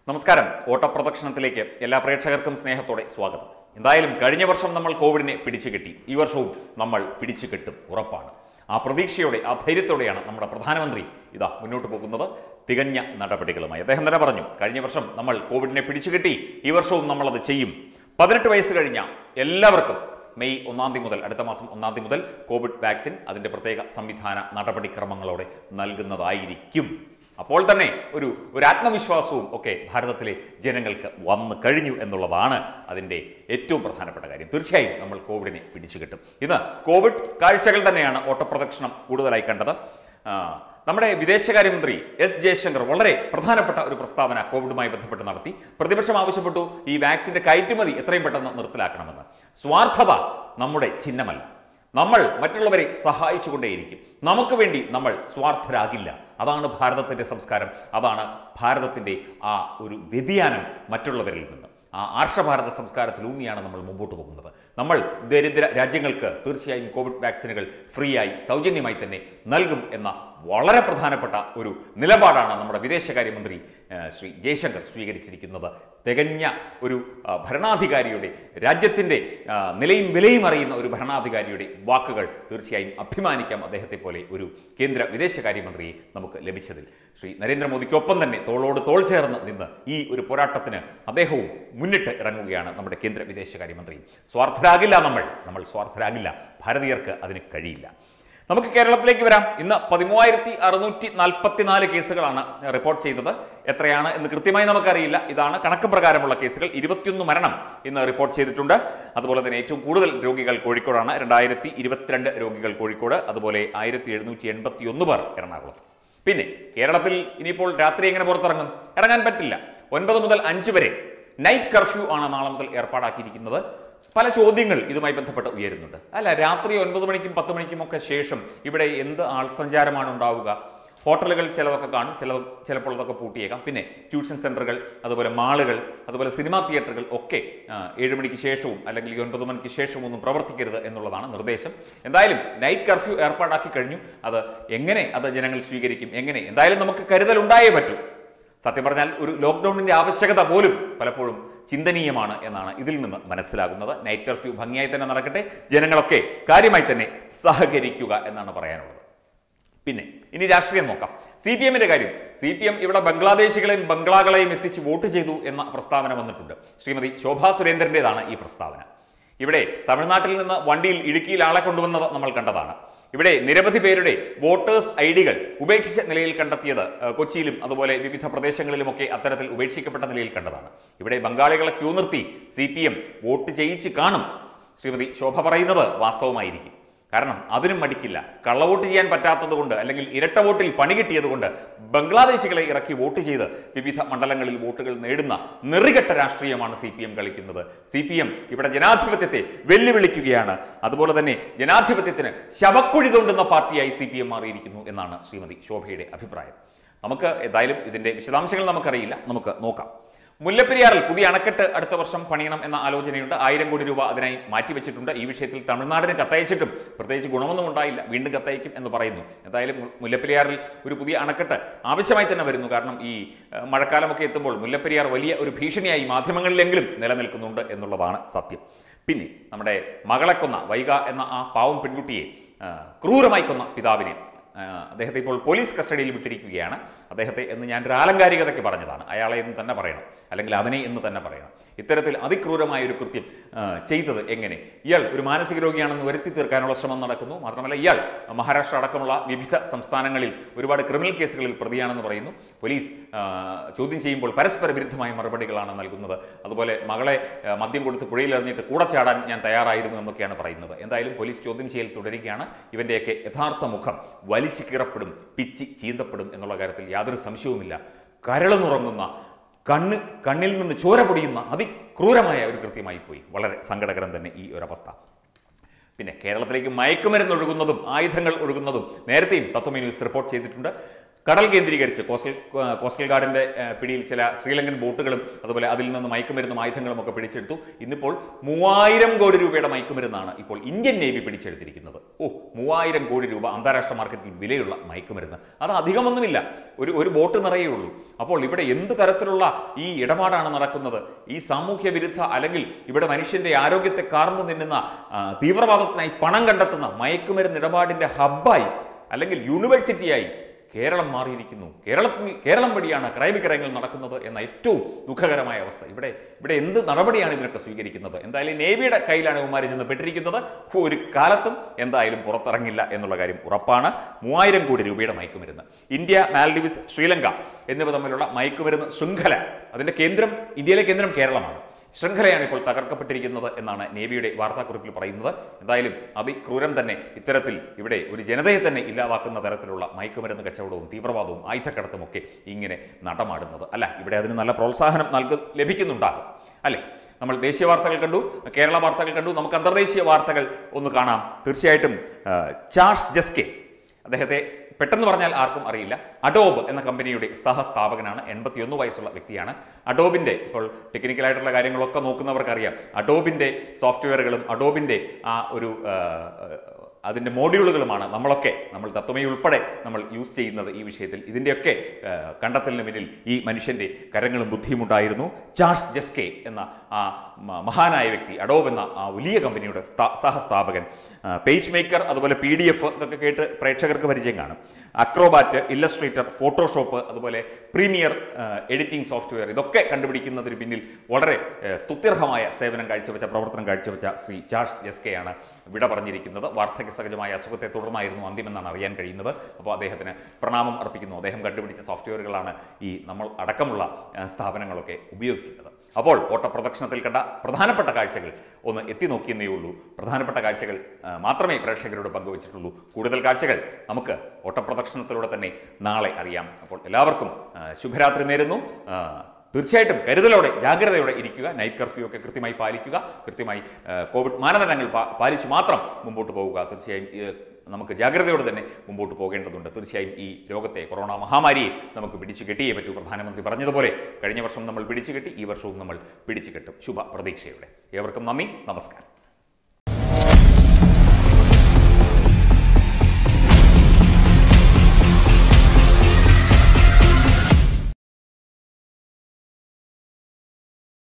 നമസ്കാരം ഓട്ടപ്രദക്ഷിണത്തിലേക്ക് എല്ലാ പ്രേക്ഷകർക്കും സ്നേഹത്തോടെ സ്വാഗതം എന്തായാലും കഴിഞ്ഞ വർഷം നമ്മൾ കോവിഡിനെ പിടിച്ചു കെട്ടി ഈ വർഷവും നമ്മൾ പിടിച്ചു കെട്ടും ഉറപ്പാണ് ആ പ്രതീക്ഷയോടെ ആ ധൈര്യത്തോടെയാണ് നമ്മുടെ പ്രധാനമന്ത്രി ഇതാ മുന്നോട്ട് പോകുന്നത് തികഞ്ഞ നടപടികളുമായി അദ്ദേഹം തന്നെ പറഞ്ഞു കഴിഞ്ഞ വർഷം നമ്മൾ കോവിഡിനെ പിടിച്ചു കെട്ടി ഈ വർഷവും നമ്മളത് ചെയ്യും പതിനെട്ട് വയസ്സ് കഴിഞ്ഞ എല്ലാവർക്കും മെയ് ഒന്നാം തീയതി മുതൽ അടുത്ത മാസം ഒന്നാം തീയതി മുതൽ കോവിഡ് വാക്സിൻ അതിൻ്റെ പ്രത്യേക സംവിധാന നടപടിക്രമങ്ങളോടെ നൽകുന്നതായിരിക്കും അപ്പോൾ തന്നെ ഒരു ഒരു ആത്മവിശ്വാസവും ഒക്കെ ഭാരതത്തിലെ ജനങ്ങൾക്ക് വന്നു കഴിഞ്ഞു എന്നുള്ളതാണ് അതിൻ്റെ ഏറ്റവും പ്രധാനപ്പെട്ട കാര്യം തീർച്ചയായും നമ്മൾ കോവിഡിനെ പിടിച്ചു കിട്ടും ഇന്ന് കോവിഡ് കാഴ്ചകൾ തന്നെയാണ് ഓട്ടപ്രദക്ഷിണം കൂടുതലായി കണ്ടത് ആ, നമ്മുടെ വിദേശകാര്യമന്ത്രി എസ് ജയശങ്കർ വളരെ പ്രധാനപ്പെട്ട ഒരു പ്രസ്താവന കോവിഡുമായി ബന്ധപ്പെട്ട് നടത്തി പ്രതിപക്ഷം ആവശ്യപ്പെട്ടു ഈ വാക്സിന്റെ കയറ്റുമതി എത്രയും പെട്ടെന്ന് നിർത്തലാക്കണമെന്ന് സ്വാർത്ഥത നമ്മുടെ ചിഹ്നമല്ല നമ്മൾ മറ്റുള്ളവരെ സഹായിച്ചുകൊണ്ടേയിരിക്കും നമുക്ക് വേണ്ടി നമ്മൾ സ്വാർത്ഥരാകില്ല അതാണ് ഭാരതത്തിന്റെ സംസ്കാരം അതാണ് ഭാരതത്തിന്റെ ആ ഒരു വ്യതിയാനം മറ്റുള്ളവരിൽ നിന്ന് ആ ആർഷഭാരത സംസ്കാരത്തിൽ ഊന്നിയാണ് നമ്മൾ മുമ്പോട്ട് പോകുന്നത് നമ്മൾ ദരിദ്ര രാജ്യങ്ങൾക്ക് തീർച്ചയായും കോവിഡ് വാക്സിനുകൾ ഫ്രീ ആയി സൗജന്യമായി തന്നെ നൽകും എന്ന വളരെ പ്രധാനപ്പെട്ട ഒരു നിലപാടാണ് നമ്മുടെ വിദേശകാര്യമന്ത്രി ആ, ശ്രീ ജയശങ്കർ സ്വീകരിച്ചിരിക്കുന്നത് തികഞ്ഞ ഒരു ആ, ഭരണാധികാരിയുടെ രാജ്യത്തിൻ്റെ ആ, നിലയും വിലയും അറിയുന്ന ഒരു ഭരണാധികാരിയുടെ വാക്കുകൾ തീർച്ചയായും അഭിമാനിക്കാം അദ്ദേഹത്തെ പോലെ ഒരു കേന്ദ്ര വിദേശകാര്യമന്ത്രിയെ നമുക്ക് ലഭിച്ചതിൽ ശ്രീ നരേന്ദ്രമോദിക്കൊപ്പം തന്നെ തോളോട് തോൾ ചേർന്ന് നിന്ന് ഈ ഒരു പോരാട്ടത്തിന് അദ്ദേഹവും മുന്നിട്ട് ഇറങ്ങുകയാണ് നമ്മുടെ കേന്ദ്ര വിദേശകാര്യമന്ത്രി സ്വാർത്ഥരാകില്ല നമ്മൾ നമ്മൾ സ്വാർത്ഥരാകില്ല ഭാരതീയർക്ക് അതിന് കഴിയില്ല നമുക്ക് കേരളത്തിലേക്ക് വരാം ഇന്ന് പതിമൂവായിരത്തി അറുന്നൂറ്റി നാൽപ്പത്തിനാല് കേസുകളാണ് റിപ്പോർട്ട് ചെയ്തത് എത്രയാണ് എന്ന് കൃത്യമായി നമുക്കറിയില്ല ഇതാണ് കണക്ക് പ്രകാരമുള്ള കേസുകൾ ഇരുപത്തിയൊന്ന് മരണം ഇന്ന് റിപ്പോർട്ട് ചെയ്തിട്ടുണ്ട് അതുപോലെ തന്നെ ഏറ്റവും കൂടുതൽ രോഗികൾ കോഴിക്കോടാണ് രണ്ടായിരത്തി ഇരുപത്തിരണ്ട് രോഗികൾ കോഴിക്കോട് അതുപോലെ ആയിരത്തി എഴുന്നൂറ്റി എൺപത്തി ഒന്ന് പേർ എറണാകുളത്ത് പിന്നെ കേരളത്തിൽ ഇനിയിപ്പോൾ രാത്രി എങ്ങനെ പുറത്തിറങ്ങും ഇറങ്ങാൻ പറ്റില്ല ഒൻപത് മുതൽ അഞ്ച് വരെ നൈറ്റ് കർഫ്യൂ ആണ് നാളെ മുതൽ ഏർപ്പാടാക്കിയിരിക്കുന്നത് പല ചോദ്യങ്ങൾ ഇതുമായി ബന്ധപ്പെട്ട് ഉയരുന്നുണ്ട് അല്ല രാത്രി ഒൻപത് മണിക്കും പത്ത് മണിക്കും ഒക്കെ ശേഷം ഇവിടെ എന്ത് ആൾസഞ്ചാരമാണ് ഉണ്ടാവുക ഹോട്ടലുകൾ ചിലതൊക്കെ കാണും ചില ചിലപ്പോൾ അതൊക്കെ പൂട്ടിയേക്കാം പിന്നെ ട്യൂഷൻ സെന്ററുകൾ അതുപോലെ മാളുകൾ അതുപോലെ സിനിമാ തിയേറ്ററുകൾ ഒക്കെ ആ, ഏഴ് മണിക്ക് ശേഷവും അല്ലെങ്കിൽ ഈ ഒൻപത് മണിക്ക് ശേഷവും ഒന്നും പ്രവർത്തിക്കരുത് എന്നുള്ളതാണ് നിർദ്ദേശം എന്തായാലും നൈറ്റ് കർഫ്യൂ ഏർപ്പാടാക്കി കഴിഞ്ഞു അത് എങ്ങനെ അത് ജനങ്ങൾ സ്വീകരിക്കും എങ്ങനെ എന്തായാലും നമുക്ക് കരുതൽ ഉണ്ടായേ പറ്റൂ സത്യം പറഞ്ഞാൽ ഒരു ലോക്ക്ഡൌണിന്റെ ആവശ്യകത പോലും പലപ്പോഴും ചിന്തനീയമാണ് എന്നാണ് ഇതിൽ നിന്ന് മനസ്സിലാകുന്നത് നൈറ്റ് കർഫ്യൂ ഭംഗിയായി തന്നെ നടക്കട്ടെ ജനങ്ങളൊക്കെ കാര്യമായി തന്നെ സഹകരിക്കുക എന്നാണ് പറയാനുള്ളത് പിന്നെ ഇനി രാഷ്ട്രീയം നോക്കാം സി പി എമ്മിന്റെ കാര്യം സി പി എം ഇവിടെ ബംഗ്ലാദേശികളെയും ബംഗ്ലാകളെയും എത്തിച്ച് വോട്ട് ചെയ്തു എന്ന പ്രസ്താവന വന്നിട്ടുണ്ട് ശ്രീമതി ശോഭാ സുരേന്ദ്രന്റേതാണ് ഈ പ്രസ്താവന ഇവിടെ തമിഴ്നാട്ടിൽ നിന്ന് വണ്ടിയിൽ ഇടുക്കിയിൽ ആളെ കൊണ്ടുവന്നത് നമ്മൾ കണ്ടതാണ് ഇവിടെ നിരവധി പേരുടെ വോട്ടേഴ്സ് ഐ ഡികൾ ഉപേക്ഷിച്ച നിലയിൽ കണ്ടെത്തിയത് ഏഹ്, കൊച്ചിയിലും അതുപോലെ വിവിധ പ്രദേശങ്ങളിലുമൊക്കെ അത്തരത്തിൽ ഉപേക്ഷിക്കപ്പെട്ട നിലയിൽ കണ്ടതാണ് ഇവിടെ ബംഗാളികളെ ക്യൂ നിർത്തി സി പി എം വോട്ട് ചെയ്യിച്ച് കാണും ശ്രീമതി ശോഭ പറയുന്നത് വാസ്തവമായിരിക്കും കാരണം അതിനും മടിക്കില്ല കള്ളവോട്ട് ചെയ്യാൻ പറ്റാത്തത് കൊണ്ട് അല്ലെങ്കിൽ ഇരട്ട വോട്ടിൽ പണി കിട്ടിയത് കൊണ്ട് ബംഗ്ലാദേശികളെ ഇറക്കി വോട്ട് ചെയ്ത് വിവിധ മണ്ഡലങ്ങളിൽ വോട്ടുകൾ നേടുന്ന നെറികെട്ട രാഷ്ട്രീയമാണ് സി പി എം കളിക്കുന്നത് സി പി എം ഇവിടെ ജനാധിപത്യത്തെ വെല്ലുവിളിക്കുകയാണ് അതുപോലെ തന്നെ ജനാധിപത്യത്തിന് ശവക്കുഴി തോണ്ടുന്ന പാർട്ടിയായി സി പി എം മാറിയിരിക്കുന്നു എന്നാണ് ശ്രീമതി ശോഭയുടെ അഭിപ്രായം നമുക്ക് ഏതായാലും ഇതിന്റെ വിശദാംശങ്ങൾ നമുക്കറിയില്ല നമുക്ക് നോക്കാം മുല്ലപ്പെരിയാറിൽ പുതിയ അണക്കെട്ട് അടുത്ത വർഷം പണിയണം എന്ന ആലോചനയുണ്ട് ആയിരം കോടി രൂപ അതിനായി മാറ്റിവെച്ചിട്ടുണ്ട് ഈ വിഷയത്തിൽ തമിഴ്നാടിന് കത്തയച്ചിട്ടും പ്രത്യേകിച്ച് ഗുണമൊന്നും ഉണ്ടായില്ല വീണ്ടും കത്തയക്കും എന്ന് പറയുന്നു എന്തായാലും മു- മുല്ലപ്പെരിയാറിൽ ഒരു പുതിയ അണക്കെട്ട് ആവശ്യമായി തന്നെ വരുന്നു കാരണം ഈ ഏഹ്, മഴക്കാലമൊക്കെ എത്തുമ്പോൾ മുല്ലപ്പെരിയാർ വലിയ ഒരു ഭീഷണിയായി മാധ്യമങ്ങളിലെങ്കിലും നിലനിൽക്കുന്നുണ്ട് എന്നുള്ളതാണ് സത്യം പിന്നെ നമ്മുടെ മകളെ കൊന്ന വൈഗ എന്ന ആ പാവം പെൺകുട്ടിയെ ആ, ക്രൂരമായി കൊന്ന പിതാവിനെ ആ, അദ്ദേഹത്തെ ഇപ്പോൾ പോലീസ് കസ്റ്റഡിയിൽ വിട്ടിരിക്കുകയാണ് അദ്ദേഹത്തെ എന്ന് ഞാൻ ഒരു ആലങ്കാരികതയ്ക്ക് പറഞ്ഞതാണ് അയാളെ എന്ന് തന്നെ പറയണം അല്ലെങ്കിൽ അവനെ എന്ന് തന്നെ പറയണം ഇത്തരത്തിൽ അതിക്രൂരമായ ഒരു കൃത്യം ആ, ചെയ്തത് എങ്ങനെ ഇയാൾ ഒരു മാനസിക രോഗിയാണെന്ന് വരുത്തി തീർക്കാനുള്ള ശ്രമം നടക്കുന്നു മാത്രമല്ല ഇയാൾ മഹാരാഷ്ട്ര അടക്കമുള്ള വിവിധ സംസ്ഥാനങ്ങളിൽ ഒരുപാട് ക്രിമിനൽ കേസുകളിൽ പ്രതിയാണെന്ന് പറയുന്നു പോലീസ് ആ, ചോദ്യം ചെയ്യുമ്പോൾ പരസ്പര വിരുദ്ധമായ മറുപടികളാണ് നൽകുന്നത് അതുപോലെ മകളെ ആ, മദ്യം കൊടുത്ത് പുഴയിൽ എറിഞ്ഞിട്ട് കൂടെ ചാടാൻ ഞാൻ തയ്യാറായിരുന്നു എന്നൊക്കെയാണ് പറയുന്നത് എന്തായാലും പോലീസ് ചോദ്യം ചെയ്യൽ തുടരുകയാണ് ഇവന്റെയൊക്കെ യഥാർത്ഥ മുഖം വലിച്ചു കീറപ്പെടും പിച്ചി ചീന്തപ്പെടും എന്നുള്ള കാര്യത്തിൽ യാതൊരു സംശയവുമില്ല കരളെന്നുറങ്ങുന്ന കണ്ണ് കണ്ണിൽ നിന്ന് ചോര പൊടിയുന്ന അതിക്രൂരമായ ഒരു കൃത്യമായി പോയി വളരെ സങ്കടകരം തന്നെ ഈ ഒരവസ്ഥ പിന്നെ കേരളത്തിലേക്ക് മയക്കുമരുന്ന് ഒഴുകുന്നതും ആയുധങ്ങൾ ഒഴുകുന്നതും നേരത്തെയും തത്വമി ന്യൂസ് റിപ്പോർട്ട് ചെയ്തിട്ടുണ്ട് കടൽ കേന്ദ്രീകരിച്ച് കോസ്റ്റൽ കോസ്റ്റൽ ഗാർഡിന്റെ ഏഹ്, പിടിയിൽ ചില ശ്രീലങ്കൻ ബോട്ടുകളും അതുപോലെ അതിൽ നിന്ന് മയക്കുമരുന്നും ആയുധങ്ങളും ഒക്കെ പിടിച്ചെടുത്തു ഇന്നിപ്പോൾ മൂവായിരം കോടി രൂപയുടെ മയക്കുമരുന്നാണ് ഇപ്പോൾ ഇന്ത്യൻ നേവി പിടിച്ചെടുത്തിരിക്കുന്നത് ഓ മൂവായിരം കോടി രൂപ അന്താരാഷ്ട്ര മാർക്കറ്റിൽ വിലയുള്ള മയക്കുമരുന്ന് അത് അധികമൊന്നുമില്ല ഒരു ഒരു ബോട്ട് നിറയേ ഉള്ളൂ അപ്പോൾ ഇവിടെ എന്ത് തരത്തിലുള്ള ഈ ഇടപാടാണ് നടക്കുന്നത് ഈ സാമൂഹ്യ വിരുദ്ധ അല്ലെങ്കിൽ ഇവിടെ മനുഷ്യന്റെ ആരോഗ്യത്തെ കാർന്നു നിന്നുന്ന ആ, തീവ്രവാദത്തിനായി പണം കണ്ടെത്തുന്ന മയക്കുമരുന്ന് ഇടപാടിന്റെ ഹബ്ബായി അല്ലെങ്കിൽ യൂണിവേഴ്സിറ്റിയായി കേരളം മാറിയിരിക്കുന്നു കേരളത്തിൽ കേരളം വഴിയാണ് ക്രയവിക്രയങ്ങൾ നടക്കുന്നത് എന്ന ഏറ്റവും ദുഃഖകരമായ അവസ്ഥ ഇവിടെ ഇവിടെ എന്ത് നടപടിയാണ് ഇതിനൊക്കെ സ്വീകരിക്കുന്നത് എന്തായാലും നേവിയുടെ കയ്യിലാണ് ഇവന്മാർ ചെന്ന് പെട്ടിരിക്കുന്നത് ഒരു കാലത്തും എന്തായാലും പുറത്തിറങ്ങില്ല എന്നുള്ള കാര്യം ഉറപ്പാണ് മൂവായിരം കോടി രൂപയുടെ മയക്കുമരുന്ന് ഇന്ത്യ മാൽഡീവ്സ് ശ്രീലങ്ക എന്നിവ തമ്മിലുള്ള മയക്കുമരുന്ന് ശൃംഖല അതിന്റെ കേന്ദ്രം ഇന്ത്യയിലെ കേന്ദ്രം കേരളമാണ് ശൃംഖലയാണ് ഇപ്പോൾ തകർക്കപ്പെട്ടിരിക്കുന്നത് എന്നാണ് നേവിയുടെ വാർത്താക്കുറിപ്പിൽ പറയുന്നത് എന്തായാലും അതിക്രൂരം തന്നെ ഇത്തരത്തിൽ ഇവിടെ ഒരു ജനതയെ തന്നെ ഇല്ലാതാക്കുന്ന തരത്തിലുള്ള മയക്കുമരുന്ന് കച്ചവടവും തീവ്രവാദവും ആയുധക്കടത്തും ഒക്കെ ഇങ്ങനെ നടമാടുന്നത് അല്ല ഇവിടെ അതിന് നല്ല പ്രോത്സാഹനം നൽകു ലഭിക്കുന്നുണ്ടാകും അല്ലേ നമ്മൾ ദേശീയ വാർത്തകൾ കണ്ടു കേരള വാർത്തകൾ കണ്ടു നമുക്ക് അന്തർദേശീയ വാർത്തകൾ ഒന്ന് കാണാം തീർച്ചയായിട്ടും ആ, ചാൾസ് ജസ്കെ അദ്ദേഹത്തെ പെട്ടെന്ന് പറഞ്ഞാൽ ആർക്കും അറിയില്ല അഡോബ് എന്ന കമ്പനിയുടെ സഹസ്ഥാപകനാണ് എൺപത്തിയൊന്ന് വയസ്സുള്ള വ്യക്തിയാണ് അഡോബിന്റെ ഇപ്പോൾ ടെക്നിക്കലായിട്ടുള്ള കാര്യങ്ങളൊക്കെ നോക്കുന്നവർക്കറിയാം അഡോബിന്റെ സോഫ്റ്റ്വെയറുകളും അഡോബിന്റെ ആ ഒരു ആ, അതിൻ്റെ മോഡ്യൂളുകളുമാണ് നമ്മളൊക്കെ നമ്മൾ തത്വമയി ഉൾപ്പെടെ നമ്മൾ യൂസ് ചെയ്യുന്നത് ഈ വിഷയത്തിൽ ഇതിൻ്റെയൊക്കെ ആ, കണ്ടെത്തലിന് പിന്നിൽ ഈ മനുഷ്യൻ്റെ കരങ്ങളും ബുദ്ധിയും ഉണ്ടായിരുന്നു ചാൾസ് ജസ്കെ എന്ന ആ മ- മഹാനായ വ്യക്തി അഡോബ് എന്ന ആ വലിയ കമ്പനിയുടെ സ്ഥാ- സഹസ്ഥാപകൻ പേജ് മേക്കർ അതുപോലെ പി ഡി എഫ് ഇതൊക്കെ കേട്ട് പ്രേക്ഷകർക്ക് പരിചയം കാണും അക്രോബാറ്റ് ഇല്ലസ്ട്രേറ്റർ ഫോട്ടോഷോപ്പ് അതുപോലെ പ്രീമിയർ എഡിറ്റിംഗ് സോഫ്റ്റ്വെയർ ഇതൊക്കെ കണ്ടുപിടിക്കുന്നതിന് പിന്നിൽ വളരെ ഏഹ്, സ്തുത്യർഹമായ സേവനം കാഴ്ചവെച്ച പ്രവർത്തനം കാഴ്ചവെച്ച ശ്രീ ചാൾസ് ജസ്കെയാണ് വിട പറഞ്ഞിരിക്കുന്നത് വാർദ്ധക്യ സഹജമായ അസുഖത്തെ തുടർന്നായിരുന്നു അന്ത്യമെന്നാണ് അറിയാൻ കഴിയുന്നത് അപ്പോൾ അദ്ദേഹത്തിന് പ്രണാമം അർപ്പിക്കുന്നു അദ്ദേഹം കണ്ടുപിടിച്ച സോഫ്റ്റ്വെയറുകളാണ് ഈ നമ്മൾ അടക്കമുള്ള ഏഹ്, സ്ഥാപനങ്ങളൊക്കെ ഉപയോഗിക്കുന്നത് അപ്പോൾ ഓട്ടപ്രദക്ഷിണത്തിൽ കണ്ട പ്രധാനപ്പെട്ട കാഴ്ചകൾ ഒന്ന് എത്തി നോക്കിയെന്നേ ഉള്ളൂ പ്രധാനപ്പെട്ട കാഴ്ചകൾ ആ, മാത്രമേ പ്രേക്ഷകരോട് പങ്കുവച്ചിട്ടുള്ളൂ കൂടുതൽ കാഴ്ചകൾ നമുക്ക് ഓട്ടപ്രദക്ഷിണത്തിലൂടെ തന്നെ നാളെ അറിയാം അപ്പോൾ എല്ലാവർക്കും ആ, ശുഭരാത്രി നേരുന്നു ആ, തീർച്ചയായിട്ടും കരുതലോടെ ജാഗ്രതയോടെ ഇരിക്കുക നൈറ്റ് കർഫ്യൂ ഒക്കെ കൃത്യമായി പാലിക്കുക കൃത്യമായി ആ, കോവിഡ് മാനദണ്ഡങ്ങൾ പാ- പാലിച്ച് മാത്രം മുമ്പോട്ട് പോവുക തീർച്ചയായും ഈ, നമുക്ക് ജാഗ്രതയോടെ തന്നെ മുമ്പോട്ട് പോകേണ്ടതുണ്ട് തീർച്ചയായും ഈ രോഗത്തെ കൊറോണ മഹാമാരിയെ നമുക്ക് പിടിച്ചു കെട്ടിയേ പറ്റൂ പ്രധാനമന്ത്രി പറഞ്ഞതുപോലെ കഴിഞ്ഞ വർഷം നമ്മൾ പിടിച്ചു കെട്ടി ഈ വർഷവും നമ്മൾ പിടിച്ചു കെട്ടും ശുഭ പ്രതീക്ഷയോടെ ഏവർക്കും നന്ദി നമസ്കാരം